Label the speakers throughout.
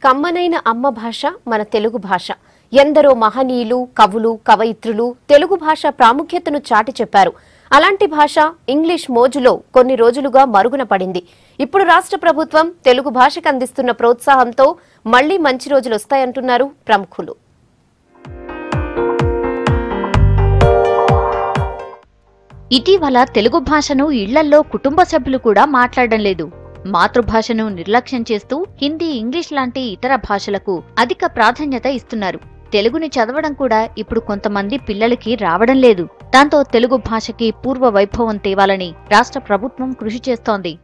Speaker 1: కమ్మనైన అమ్మ భాష మన తెలుగు భాష ఎందరో మహనీయులు కవులు కవయిత్రులు తెలుగు భాష ప్రాముఖ్యతను చాటి చెప్పారు అలాంటి భాష ఇంగ్లీష్ మోజులో కొన్ని రోజులుగా మరుగున పడింది ఇప్పుడు రాష్ట్ర ప్రభుత్వం తెలుగు భాషకు అందిస్తున్న ప్రోత్సాహంతో మళ్లీ మంచి రోజులు వస్తాయంటున్నారు ప్రముఖులు
Speaker 2: ఇటీవల తెలుగు భాషను ఇళ్లల్లో కుటుంబ సభ్యులు కూడా మాట్లాడడం లేదు మాతృభాషను నిర్లక్ష్యం చేస్తూ హిందీ ఇంగ్లీష్ లాంటి ఇతర భాషలకు అధిక ప్రాధాన్యత ఇస్తున్నారు తెలుగుని చదవడం కూడా ఇప్పుడు కొంతమంది పిల్లలకి రావడం లేదు దాంతో తెలుగు భాషకి పూర్వ వైభవం తేవాలని రాష్ట్ర ప్రభుత్వం కృషి చేస్తోంది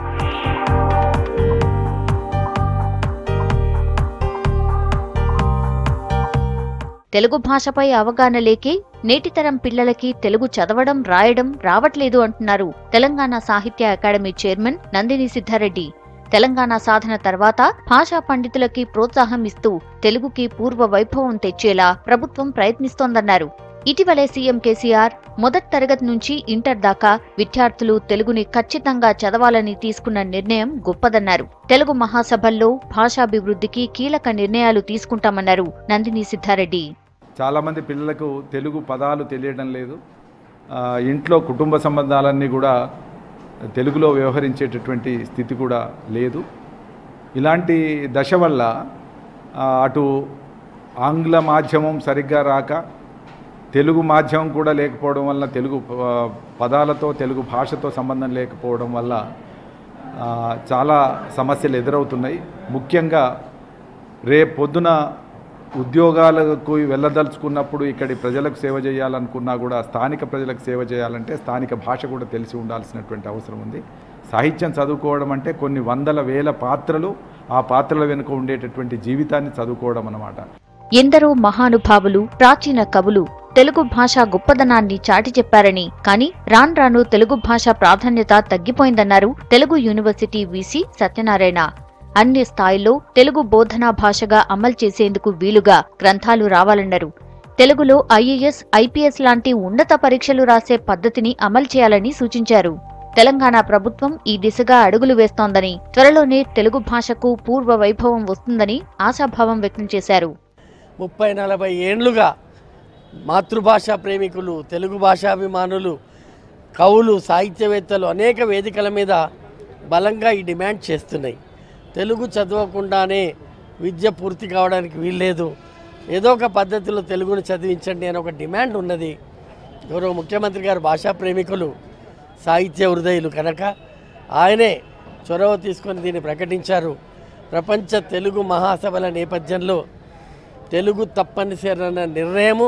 Speaker 2: తెలుగు భాషపై అవగాహన లేకే నేటితరం పిల్లలకి తెలుగు చదవడం రాయడం రావట్లేదు అంటున్నారు తెలంగాణ సాహిత్య అకాడమీ చైర్మన్ నందిని సిద్ధారెడ్డి తెలంగాణ సాధన తర్వాత భాషా పండితులకి ప్రోత్సాహం ఇస్తూ తెలుగుకి పూర్వ వైభవం తెచ్చేలా ప్రభుత్వం ప్రయత్నిస్తోందన్నారు ఇటీవలే సీఎం కేసీఆర్ మొదటి తరగతి నుంచి ఇంటర్ దాకా విద్యార్థులు తెలుగుని ఖచ్చితంగా చదవాలని తీసుకున్న నిర్ణయం గొప్పదన్నారు తెలుగు మహాసభల్లో భాషాభివృద్ధికి కీలక నిర్ణయాలు తీసుకుంటామన్నారు నందిని సిద్ధారెడ్డి
Speaker 3: చాలామంది పిల్లలకు తెలుగు పదాలు తెలియడం లేదు ఆ, ఇంట్లో కుటుంబ సంబంధాలన్నీ కూడా తెలుగులో వ్యవహరించేటటువంటి స్థితి కూడా లేదు ఇలాంటి దశ వల్ల ఆ, అటు ఆంగ్ల మాధ్యమం సరిగ్గా రాక తెలుగు మాధ్యమం కూడా లేకపోవడం వల్ల తెలుగు ఆ, పదాలతో తెలుగు భాషతో సంబంధం లేకపోవడం వల్ల ఆ, చాలా సమస్యలు ఎదురవుతున్నాయి ముఖ్యంగా రేపు పొద్దున ఉద్యోగాలకు వెళ్ళదలుచుకున్నప్పుడు ఇక్కడి ప్రజలకు సేవ చేయాలనుకున్నా కూడా స్థానిక ప్రజలకు సేవ చేయాలంటే స్థానిక భాష కూడా తెలిసి ఉండాల్సినటువంటి అవసరం ఉంది సాహిత్యం చదువుకోవడం అంటే కొన్ని వందల వేల పాత్రలు ఆ పాత్రల వెనుక ఉండేటటువంటి జీవితాన్ని చదువుకోవడం అన్నమాట
Speaker 2: ఎందరో మహానుభావులు ప్రాచీన కవులు తెలుగు భాష గొప్పదనాన్ని చాటి చెప్పారని కానీ రాన్ రాను తెలుగు భాష ప్రాధాన్యత తగ్గిపోయిందన్నారు తెలుగు యూనివర్సిటీ వీసీ సత్యనారాయణ అన్ని స్థాయిల్లో తెలుగు బోధనా భాషగా అమలు చేసేందుకు వీలుగా గ్రంథాలు రావాలన్నారు తెలుగులో ఐఏఎస్ ఐపీఎస్ లాంటి ఉన్నత పరీక్షలు రాసే పద్ధతిని అమలు చేయాలని సూచించారు తెలంగాణ ప్రభుత్వం ఈ దిశగా అడుగులు వేస్తోందని త్వరలోనే తెలుగు భాషకు పూర్వ వైభవం వస్తుందని ఆశాభావం వ్యక్తం చేశారు
Speaker 4: ముప్పై నలభై ఏండ్లుగా మాతృభాష ప్రేమికులు తెలుగు భాషాభిమానులు కవులు సాహిత్యవేత్తలు అనేక వేదికల మీద బలంగా ఈ డిమాండ్ చేస్తున్నాయి తెలుగు చదవకుండానే విద్య పూర్తి కావడానికి వీల్లేదు ఏదో ఒక పద్ధతిలో తెలుగును చదివించండి అని ఒక డిమాండ్ ఉన్నది గౌరవ ముఖ్యమంత్రి గారు భాషా ప్రేమికులు సాహిత్య హృదయులు కనుక ఆయనే చొరవ తీసుకొని దీన్ని ప్రకటించారు ప్రపంచ తెలుగు మహాసభల నేపథ్యంలో తెలుగు తప్పనిసరి అన్న నిర్ణయము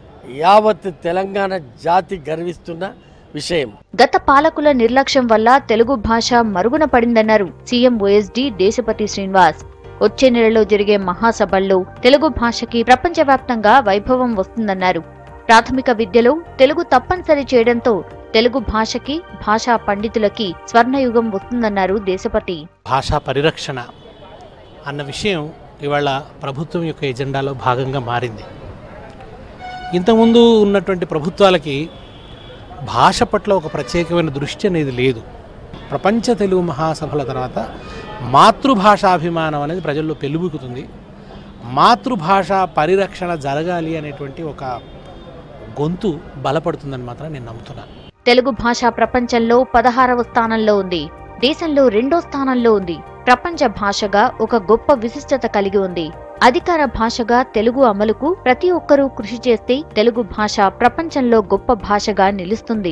Speaker 4: యావత్ తెలంగాణ జాతి గర్విస్తున్న విషయం
Speaker 2: గత పాలకుల నిర్లక్ష్యం వల్ల తెలుగు భాష మరుగున పడిందన్నారు సీఎం ఓఎస్డీ దేశపతి శ్రీనివాస్ వచ్చే నెలలో జరిగే మహాసభల్లో తెలుగు భాషకి ప్రపంచవ్యాప్తంగా వైభవం వస్తుందన్నారు ప్రాథమిక విద్యలో తెలుగు తప్పనిసరి చేయడంతో తెలుగు భాషకి భాషా పండితులకి స్వర్ణయుగం వస్తుందన్నారు దేశపతి
Speaker 5: భాషా పరిరక్షణ అన్న విషయం ఇవాళ ప్రభుత్వం యొక్క ఎజెండాలో భాగంగా మారింది ఇంతకుముందు ఉన్నటువంటి ప్రభుత్వాలకి భాష పట్ల ఒక ప్రత్యేకమైన దృష్టి అనేది లేదు ప్రపంచ తెలుగు మహాసభల తర్వాత మాతృభాషాభిమానం అనేది ప్రజల్లో పెలుబుకుతుంది మాతృభాష పరిరక్షణ జరగాలి అనేటువంటి ఒక గొంతు బలపడుతుందని మాత్రం నేను నమ్ముతున్నాను
Speaker 2: తెలుగు భాష ప్రపంచంలో పదహారవ స్థానంలో ఉంది దేశంలో రెండో స్థానంలో ఉంది ప్రపంచ భాషగా ఒక గొప్ప విశిష్టత కలిగి ఉంది అధికార భాషగా తెలుగు అమలుకు ప్రతి ఒక్కరూ కృషి చేస్తే తెలుగు భాష ప్రపంచంలో గొప్ప భాషగా నిలుస్తుంది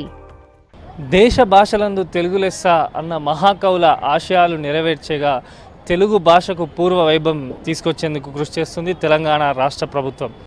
Speaker 6: దేశ భాషలందు తెలుగు లెస్స అన్న మహాకవుల ఆశయాలు నెరవేర్చేగా తెలుగు భాషకు పూర్వ వైభవం తీసుకొచ్చేందుకు కృషి చేస్తుంది తెలంగాణ రాష్ట్ర ప్రభుత్వం